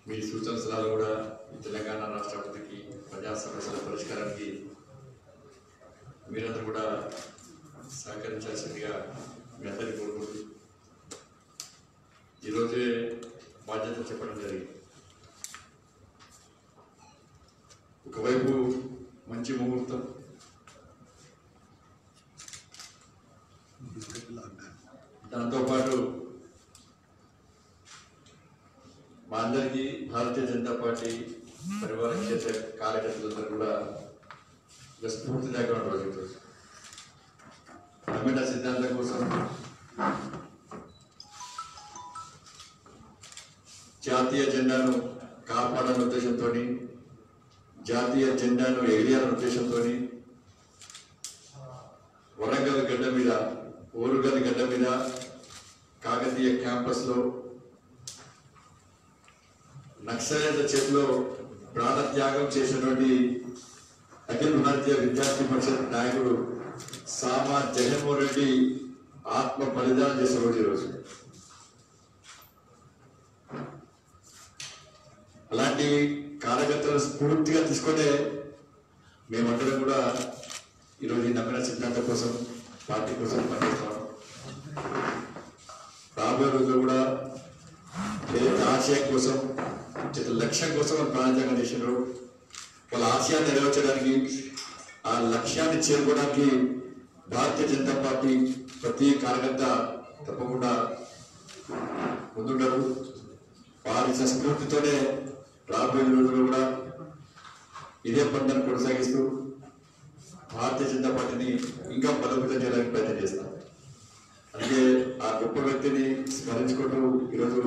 మీ సూచన సలహాలు కూడా ఈ తెలంగాణ రాష్ట్ర అభివృద్ధికి ప్రజా సమస్యల పరిష్కారానికి మీరందరూ కూడా సహకరించాల్సిందిగా మీ అందరికీ కోరుకుంటూ ఈరోజే బాధ్యత చెప్పడం జరిగింది ఒకవైపు మంచి ముహూర్తం దాంతోపాటు మా అందరికీ భారతీయ జనతా పార్టీ పరివార క్షేత్ర కార్యకర్తలందరూ కూడా ఒక స్ఫూర్తిదాయకమైన రోజు ఈరోజు. అమిట సిద్ధాంతం కోసం జాతీయ జెండాను కాపాడాలనే ఉద్దేశంతో జాతీయ జెండాను ఎగిరియాలనే ఉద్దేశంతో వరంగల్ గడ్డ మీద ఓరుగల్ గడ్డ మీద కాకతీయ క్యాంపస్లో నక్సలైట్ల చేతిలో ప్రాణత్యాగం చేసినటువంటి అఖిల భారతీయ విద్యార్థి పరిషత్ నాయకుడు సామా జగన్మోహన్ రెడ్డి ఆత్మ బలిదానం చేసిన రోజు ఈరోజు అలాంటి కార్యకర్తలను స్ఫూర్తిగా తీసుకొనే మేమందరం కూడా ఈరోజు ఈ నమ్మిన సిద్ధాంతం కోసం పార్టీ కోసం పనిచేస్తాం రాబోయే రోజుల్లో కూడా ఏదైతే ఆశయం కోసం చిన్న లక్ష్యం కోసం వాళ్ళు ప్రాణత్యాగం చేసినారు వాళ్ళ ఆశయాన్ని నెరవేర్చడానికి ఆ లక్ష్యాన్ని చేరుకోవడానికి భారతీయ జనతా పార్టీ ప్రతి కార్యకర్త తప్పకుండా ముందుంటారు వారి సంస్కృతితోనే రాబోయే రోజుల్లో కూడా ఇదే పంటను కొనసాగిస్తూ భారతీయ జనతా పార్టీని ఇంకా బలోపేతం చేయడానికి ప్రయత్నం చేస్తాం అందుకే ఆ గొప్ప వ్యక్తిని స్మరించుకుంటూ ఈరోజు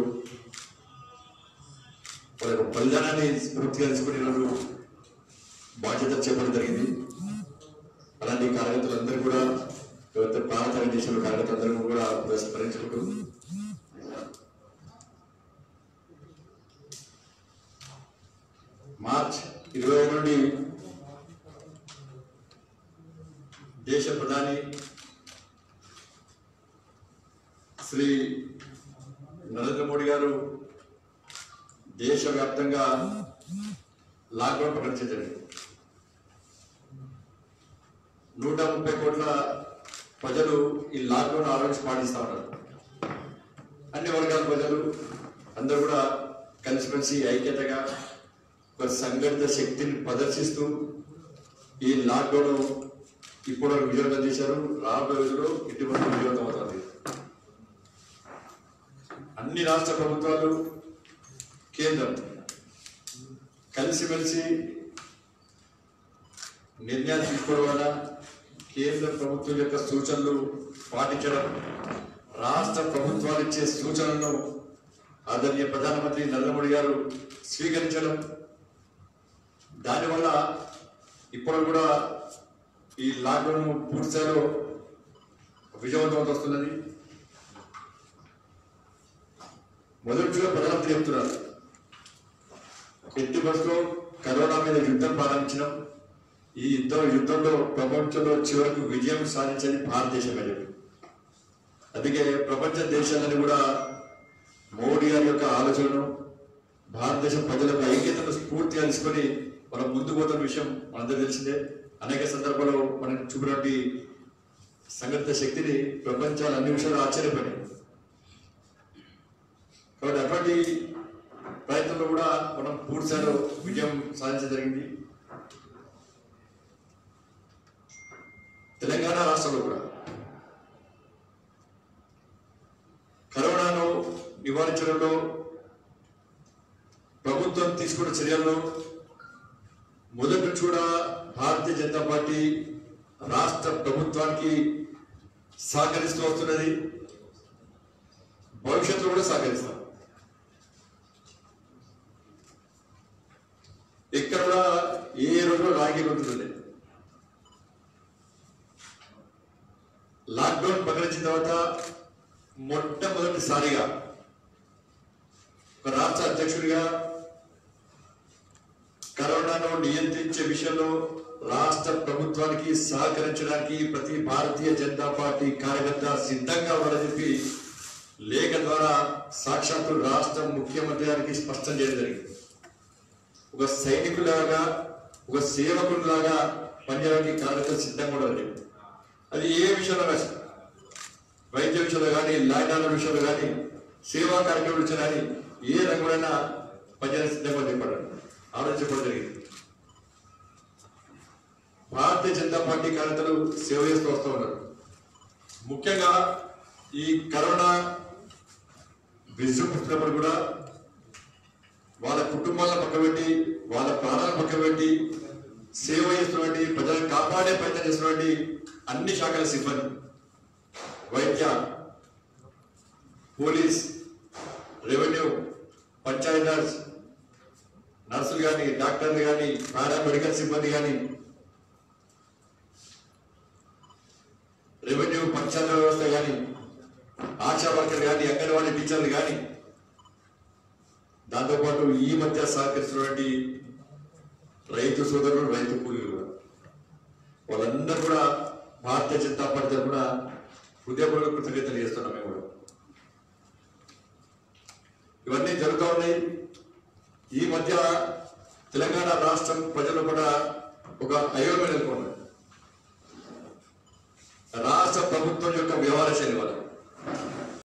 వాళ్ళ యొక్క బలిదానాన్ని స్ఫూర్తిగా తీసుకుని ఈరోజు బాధ్యత చేపట్టడం జరిగింది అలాంటి కార్యకర్తలందరూ కూడా ఎవరైతే ప్రాణత్యాగం చేసిన కార్యకర్తలందరూ కూడా స్మరించుకుంటూ మార్చ్ ఇరవై నుండి దేశ ప్రధాని శ్రీ నరేంద్ర మోడీ గారు దేశవ్యాప్తంగా లాక్డౌన్ ప్రకటించారు నూట ముప్పై కోట్ల ప్రజలు ఈ లాక్డౌన్ ఆలోచించి పాటిస్తా ఉన్నారు అన్ని వర్గాల ప్రజలు అందరూ కూడా కలిసిమెలిసి ఐక్యతగా ఒక సంఘటిత శక్తిని ప్రదర్శిస్తూ ఈ లాక్డౌన్ ఇప్పుడు విజయవంతం చేశారు రాబోయే రోజుల్లో ఇటువంటి విజయవంతం అవుతుంది అన్ని రాష్ట్ర ప్రభుత్వాలు కేంద్రం కలిసిమెలిసి నిర్ణయాలు తీసుకోవడం వల్ల కేంద్ర ప్రభుత్వం యొక్క సూచనలు పాటించడం రాష్ట్ర ప్రభుత్వాలు ఇచ్చే సూచనలను ఆదరణీయ ప్రధానమంత్రి నరేంద్ర మోడీ గారు స్వీకరించడం దానివల్ల ఇప్పుడు కూడా ఈ లాక్డౌన్ పూర్తి స్థాయిలో విజయవంతం వస్తున్నది మొదటిగా ప్రధానమంత్రి చెప్తున్నారు ఎట్టి బస్సులో కరోనా మీద యుద్ధం ప్రారంభించడం ఈ యుద్ధం యుద్ధంలో ప్రపంచంలో చివరకు విజయం సాధించని భారతదేశమే చెప్పి అందుకే ప్రపంచ దేశాలని కూడా మోడీ గారి యొక్క ఆలోచనను భారతదేశం ప్రజలకు ఐక్యతను స్ఫూర్తిగా తీసుకొని మనం ముందుకు పోతున్న విషయం మనందరూ తెలిసిందే అనేక సందర్భాల్లో మనం చూపినటువంటి సంఘటిత శక్తిని ప్రపంచాలు అన్ని విషయాలు ఆశ్చర్యపడి కాబట్టి అటువంటి ప్రయత్నంలో కూడా మనం పూర్తిస్థాయిలో విజయం సాధించడం జరిగింది తెలంగాణ రాష్ట్రంలో కూడా కరోనాను నివారించడంలో ప్రభుత్వం తీసుకున్న చర్యల్లో మొదటి నుంచి కూడా భారతీయ జనతా పార్టీ రాష్ట్ర ప్రభుత్వానికి సహకరిస్తూ వస్తున్నది భవిష్యత్తులో కూడా సహకరిస్తాం ఇక్కడ కూడా ఏ రోజు రాజకీయం ఉంటుంది లాక్డౌన్ ప్రకటించిన తర్వాత మొట్టమొదటిసారిగా ఒక రాష్ట్ర అధ్యక్షుడిగా కరోనాను నియంత్రించే విషయంలో రాష్ట్ర ప్రభుత్వానికి సహకరించడానికి ప్రతి భారతీయ జనతా పార్టీ కార్యకర్త సిద్ధంగా ఉన్నారని చెప్పి లేఖ ద్వారా సాక్షాత్తు రాష్ట్ర ముఖ్యమంత్రి గారికి స్పష్టం చేయడం జరిగింది ఒక సైనికులాగా ఒక సేవకుడిలాగా పనిచేయడానికి కార్యకర్తలు సిద్ధంగా ఉండాలి అది ఏ విషయంలో కాదు వైద్య విషయంలో కానీ లాయనాల విషయంలో కానీ సేవా కార్యక్రమాల విషయంలో కానీ ఏ రంగంలోనైనా పనిచేయడానికి సిద్ధంగా చెప్పాడు ఆలోచించడం జరిగింది భారతీయ జనతా పార్టీ కార్యకర్తలు సేవ చేస్తూ వస్తూ ఉన్నారు ముఖ్యంగా ఈ కరోనా విజృంభిస్తున్నప్పుడు కూడా వాళ్ళ కుటుంబాలను పక్కబెట్టి వాళ్ళ ప్రాణాలను పక్కబెట్టి సేవ చేస్తున్నటువంటి ప్రజలను కాపాడే ప్రయత్నం చేస్తున్నటువంటి అన్ని శాఖల సిబ్బంది వైద్య పోలీస్ రెవెన్యూ పంచాయతీరాజ్ నర్సులు కానీ డాక్టర్లు కానీ పారామెడికల్ సిబ్బంది కానీ రెవెన్యూ పంచాయతీ వ్యవస్థ కానీ ఆశా వర్కర్ కానీ అంగన్వాడీ టీచర్లు కానీ దాంతోపాటు ఈ మధ్య సహకరిస్తున్నటువంటి రైతు సోదరులు రైతు కూలీలు కూడా వాళ్ళందరూ కూడా భారతీయ జనతా పార్టీ తరఫున హృదయపూర్వక కృతజ్ఞతలు చేస్తున్నాం మేము కూడా ఇవన్నీ జరుగుతూ ఉన్నాయి ఈ మధ్య తెలంగాణ రాష్ట్రం ప్రజలు కూడా ఒక అయోమయం నెలకొన్నారు రాష్ట్ర ప్రభుత్వం యొక్క వ్యవహార శైలి వల్ల